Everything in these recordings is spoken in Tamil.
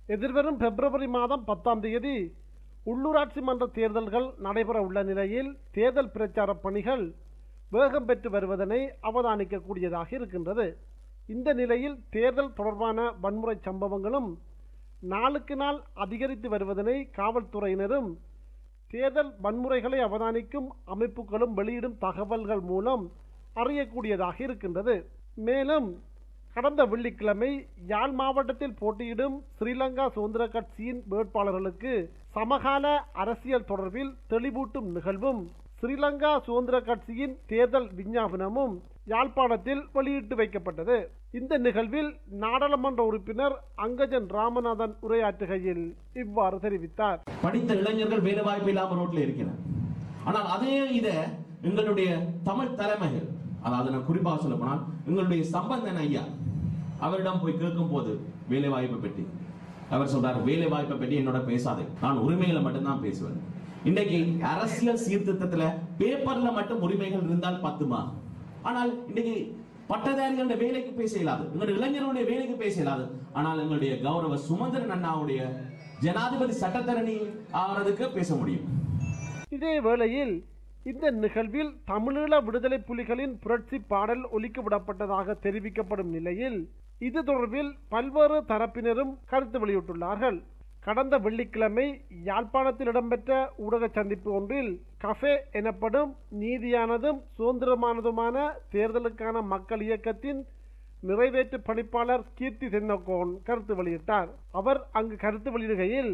எதிர்வரும் பிப்ரவரி மாதம் பத்தாம் தேதி உள்ளூராட்சி மன்ற தேர்தல்கள் நடைபெற உள்ள நிலையில் தேர்தல் பிரச்சார பணிகள் வேகம் பெற்று வருவதனை அவதானிக்கக்கூடியதாக இருக்கின்றது இந்த நிலையில் தேர்தல் தொடர்பான வன்முறை சம்பவங்களும் நாளுக்கு நாள் அதிகரித்து வருவதனை காவல்துறையினரும் தேர்தல் வன்முறைகளை அவதானிக்கும் அமைப்புகளும் வெளியிடும் தகவல்கள் மூலம் அறியக்கூடியதாக இருக்கின்றது மேலும் கடந்த வெள்ளிக்கிழமை யாழ் மாவட்டத்தில் போட்டியிடும் ஸ்ரீலங்கா சுதந்திர கட்சியின் வேட்பாளர்களுக்கு சமகால அரசியல் தொடர்பில் தெளிவூட்டும் நிகழ்வும் ஸ்ரீலங்கா சுதந்திர கட்சியின் தேர்தல் விஞ்ஞாபனமும் யாழ்ப்பாணத்தில் வெளியிட்டு வைக்கப்பட்டது இந்த நிகழ்வில் நாடாளுமன்ற உறுப்பினர் அங்கஜன் ராமநாதன் உரையாற்றுகையில் இவ்வாறு தெரிவித்தார் படித்த இளைஞர்கள் வேலை வாய்ப்பு இல்லாம ரோட்ல இருக்கிறார் ஆனால் அதே இத எங்களுடைய தமிழ் தலைமைகள் அதாவது நான் குறிப்பாக சொல்ல போனால் எங்களுடைய சம்பந்தன் ஐயா அவரிடம் போய் கேட்கும் போது வேலை வாய்ப்பை பற்றி அவர் சொல்றாரு வேலை வாய்ப்பை பற்றி என்னோட பேசாதே நான் உரிமைகளை மட்டும்தான் பேசுவேன் இன்றைக்கு அரசியல் சீர்திருத்தத்துல பேப்பர்ல மட்டும் உரிமைகள் இருந்தால் பத்துமா ஆனால் இன்னைக்கு பட்டதாரிகளுடைய வேலைக்கு பேச இயலாது எங்களுடைய இளைஞர்களுடைய வேலைக்கு பேச இயலாது ஆனால் எங்களுடைய கௌரவ சுமந்திரன் அண்ணாவுடைய ஜனாதிபதி சட்டத்தரணி ஆவறதுக்கு பேச முடியும் இதே வேளையில் இந்த நிகழ்வில் தமிழீழ விடுதலை புலிகளின் புரட்சி பாடல் ஒலிக்க விடப்பட்டதாக தெரிவிக்கப்படும் நிலையில் இது தொடர்பில் பல்வேறு தரப்பினரும் கருத்து வெளியிட்டுள்ளார்கள் கடந்த வெள்ளிக்கிழமை யாழ்ப்பாணத்தில் இடம்பெற்ற ஊடக சந்திப்பு ஒன்றில் கஃபே எனப்படும் நீதியானதும் சுதந்திரமானதுமான தேர்தலுக்கான மக்கள் இயக்கத்தின் நிறைவேற்று பணிப்பாளர் கீர்த்தி சென்னகோன் கருத்து வெளியிட்டார் அவர் அங்கு கருத்து வெளியிடுகையில்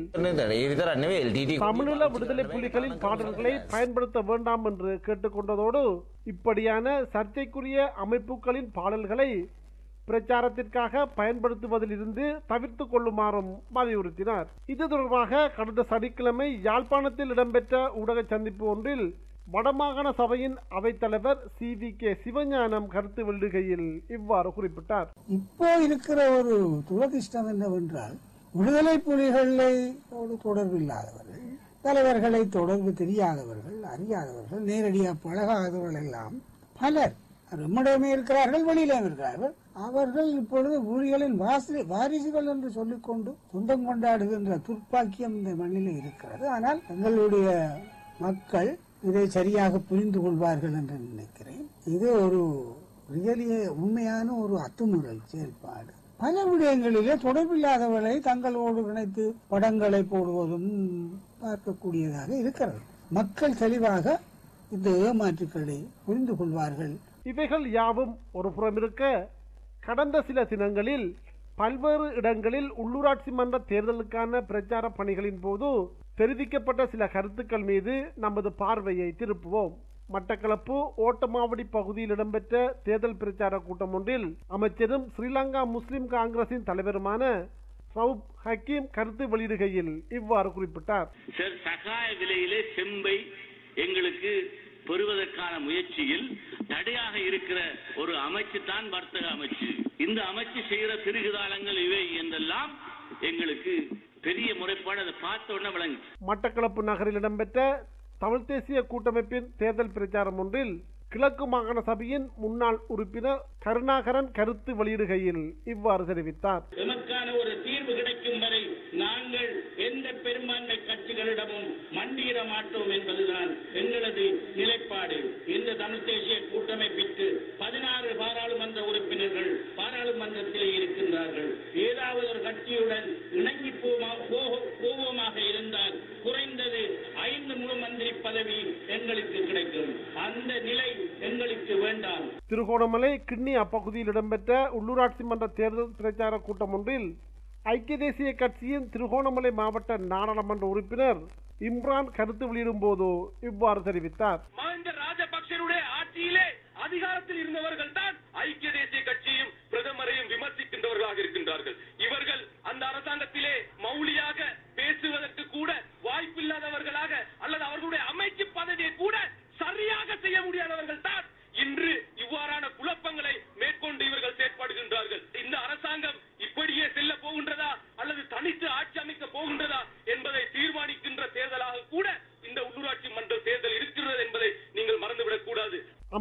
தமிழீழ விடுதலை புலிகளின் பாடல்களை பயன்படுத்த வேண்டாம் என்று கேட்டுக்கொண்டதோடு இப்படியான சர்ச்சைக்குரிய அமைப்புகளின் பாடல்களை பிரச்சாரத்திற்காக பயன்படுத்துவதிலிருந்து தவிர்த்து கொள்ளுமாறும் வலியுறுத்தினார் இது தொடர்பாக கடந்த சனிக்கிழமை யாழ்ப்பாணத்தில் இடம்பெற்ற ஊடக சந்திப்பு ஒன்றில் வடமாகாண சபையின் அவைத்தலைவர் சி வி கே சிவஞானம் கருத்து வெளியிடுகையில் இவ்வாறு குறிப்பிட்டார் இப்போ இருக்கிற ஒரு துரதிர்ஷ்டம் என்னவென்றால் விடுதலை புலிகளோடு தொடர்பு இல்லாதவர்கள் தலைவர்களை தொடர்பு தெரியாதவர்கள் அறியாதவர்கள் நேரடியாக பழகாதவர்கள் எல்லாம் பலர் நம்மிடமே இருக்கிறார்கள் வெளியிலே இருக்கிறார்கள் அவர்கள் இப்பொழுது புலிகளின் வாசி வாரிசுகள் என்று சொல்லிக்கொண்டு சொந்தம் கொண்டாடுகின்ற துர்ப்பாக்கியம் இந்த மண்ணில் இருக்கிறது ஆனால் எங்களுடைய மக்கள் இதை சரியாக புரிந்து கொள்வார்கள் என்று நினைக்கிறேன் இது ஒரு ரியலிய உண்மையான ஒரு அத்துமுறை செயல்பாடு பல விடயங்களிலே தொடர்பில்லாதவர்களை தங்களோடு இணைத்து படங்களை போடுவதும் பார்க்கக்கூடியதாக இருக்கிறது மக்கள் தெளிவாக இந்த ஏமாற்றுக்களை புரிந்து கொள்வார்கள் இவைகள் யாவும் ஒரு புறம் இருக்க கடந்த சில தினங்களில் பல்வேறு இடங்களில் உள்ளூராட்சி மன்ற தேர்தலுக்கான பிரச்சார பணிகளின் போது தெரிவிக்கப்பட்ட சில கருத்துக்கள் மீது நமது பார்வையை திருப்புவோம் மட்டக்களப்பு ஓட்டமாவடி பகுதியில் இடம்பெற்ற தேர்தல் பிரச்சார கூட்டம் ஒன்றில் அமைச்சரும் ஸ்ரீலங்கா முஸ்லிம் காங்கிரசின் தலைவருமான ரவுப் ஹக்கீம் கருத்து வெளியிடுகையில் இவ்வாறு குறிப்பிட்டார் சார் சகாய விலையிலே செம்பை எங்களுக்கு பெறுவதற்கான முயற்சியில் தடையாக இருக்கிற ஒரு அமைச்சு தான் வர்த்தக அமைச்சு இந்த அமைச்சு செய்கிற திருகுதாளங்கள் இவை என்றெல்லாம் எங்களுக்கு பெரிய முறைப்பாடு அதை பார்த்த உடனே விளங்கு மட்டக்களப்பு நகரில் இடம்பெற்ற தமிழ் தேசிய கூட்டமைப்பின் தேர்தல் பிரச்சாரம் ஒன்றில் கிழக்கு மாகாண சபையின் முன்னாள் உறுப்பினர் கருணாகரன் கருத்து வெளியிடுகையில் இவ்வாறு தெரிவித்தார் எமக்கான ஒரு தீர்வு கிடைக்கும் வரை நாங்கள் எந்த பெரும்பான்மை கட்சிகளிடமும் மண்டியிட மாட்டோம் என்பதுதான் எங்களது நிலைப்பாடு இந்த தமிழ் தேசிய கூட்டமைப்பிற்கு பதினாறு பாராளுமன்ற உறுப்பினர்கள் பாராளுமன்றத்திலே இருக்கின்றார்கள் ஏதாவது ஒரு கட்சியுடன் இணங்கி போமா- போக- போவோமாக இருந்தால் குறைந்தது ஐந்து முழு மந்திரி பதவி எங்களுக்கு கிடைக்கும் அந்த நிலை எங்களுக்கு வேண்டாம் திருகோணமலை கிண்ணி அப்பகுதியில் இடம்பெற்ற உள்ளூராட்சி மன்ற தேர்தல் பிரச்சார கூட்டம் ஒன்றில் ஐக்கிய தேசிய கட்சியின் திருகோணமலை மாவட்ட நாடாளுமன்ற உறுப்பினர் இம்ரான் கருத்து வெளியிடும் போது இவ்வாறு தெரிவித்தார் மஹிந்த ராஜபக்சனுடைய ஆட்சியிலே அதிகாரத்தில் இருந்தவர்கள் தான் ஐக்கிய தேசிய கட்சியும் பிரதமரையும் விமர்சிக்கின்றவர்களாக இருக்கின்றார்கள் இவர்கள் அந்த அரசாங்கத்திலே மௌலியாக பேசுவதற்கு கூட வாய்ப்பில்லாதவர்களாக அல்லது அவர்களுடைய அமைச்சு பதவியை கூட சரியாக செய்ய முடியாதவர்கள் தான் இன்று இவ்வாறான குழப்பங்களை மேற்கொண்டு இவர்கள் செயற்படுகின்றார்கள் இந்த அரசாங்கம் இப்படியே செல்ல போகின்றதா அல்லது தனித்து ஆட்சி அமைக்க போகின்றதா என்பதை தீர்மானிக்கின்ற தேர்தலாக கூட இந்த உள்ளூராட்சி மன்ற தேர்தல் இருக்கிறது என்பதை நீங்கள் மறந்துவிடக் கூடாது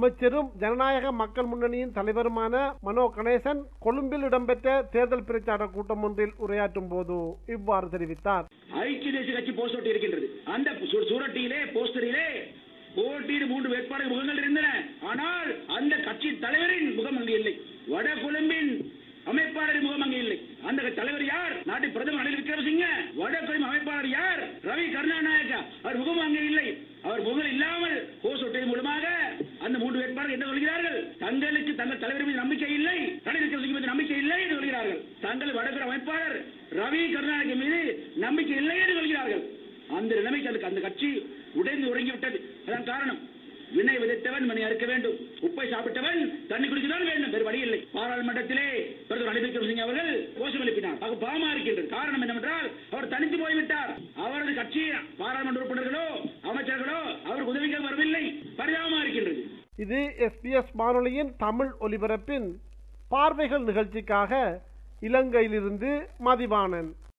அமைச்சரும் ஜனநாயக மக்கள் முன்னணியின் தலைவருமான மனோ கணேசன் கொழும்பில் இடம்பெற்ற தேர்தல் பிரச்சார கூட்டம் ஒன்றில் உரையாற்றும் போது இவ்வாறு தெரிவித்தார் ஐக்கிய தேசிய கட்சி போஸ்ட் ஒட்டி இருக்கின்றது அந்த சு- சுரட்டியிலே போஸ்டரிலே போட்டியிடு மூன்று வேட்பாளர் முகங்கள் இருந்தன ஆனால் அந்த கட்சி தலைவரின் முகம் அங்கு இல்லை வட கொழும்பின் அமைப்பாளரின் முகம் அங்கு இல்லை அந்த தலைவர் யார் நாட்டின் பிரதமர் ரணில் விக்ரமசிங்க வட கொழும்பு அமைப்பாளர் யார் ரவி கருணாநாயக்கா அவர் முகம் அங்கே இல்லை அவர் முகம் இல்லாமல் போஸ்ட் ஒட்டியதன் மூலமாக அந்த மூன்று வேட்பாளர்கள் என்ன சொல்கிறார்கள் தங்களுக்கு தங்கள் தலைவர் மீது நம்பிக்கை இல்லை ரணில் விக்ரமசிங்க மீது நம்பிக்கை இல்லை என்று சொல்கிறார்கள் தங்கள் வடகொரு அமைப்பாளர் ரவி கருணாநிதி மீது நம்பிக்கை இல்லை என்று சொல்கிறார்கள் அந்த நிலைமைக்கு அதுக்கு அந்த கட்சி உடைந்து உறங்கிவிட்டது அதான் காரணம் வினை விதைத்தவன் மணி அறுக்க வேண்டும் உப்பை சாப்பிட்டவன் தண்ணி குடிக்கதான் வேண்டும் வேறு வழி இல்லை பாராளுமன்றத்திலே பிரதமர் ரணில் விக்ரமசிங்க அவர்கள் கோஷம் எழுப்பினார் அது பாவமா இருக்கின்றது காரணம் என்னவென்றால் அவர் தனித்து போய்விட்டார் அவரது கட்சி பாராளுமன்ற உறுப்பினர்களோ அமைச்சர்களோ அவருக்கு உதவிகள் வரவில்லை பரிதாபமா இருக்கின்றது இது எஸ்பிஎஸ் வானொலியின் தமிழ் ஒலிபரப்பின் பார்வைகள் நிகழ்ச்சிக்காக இலங்கையிலிருந்து மதிவாணன்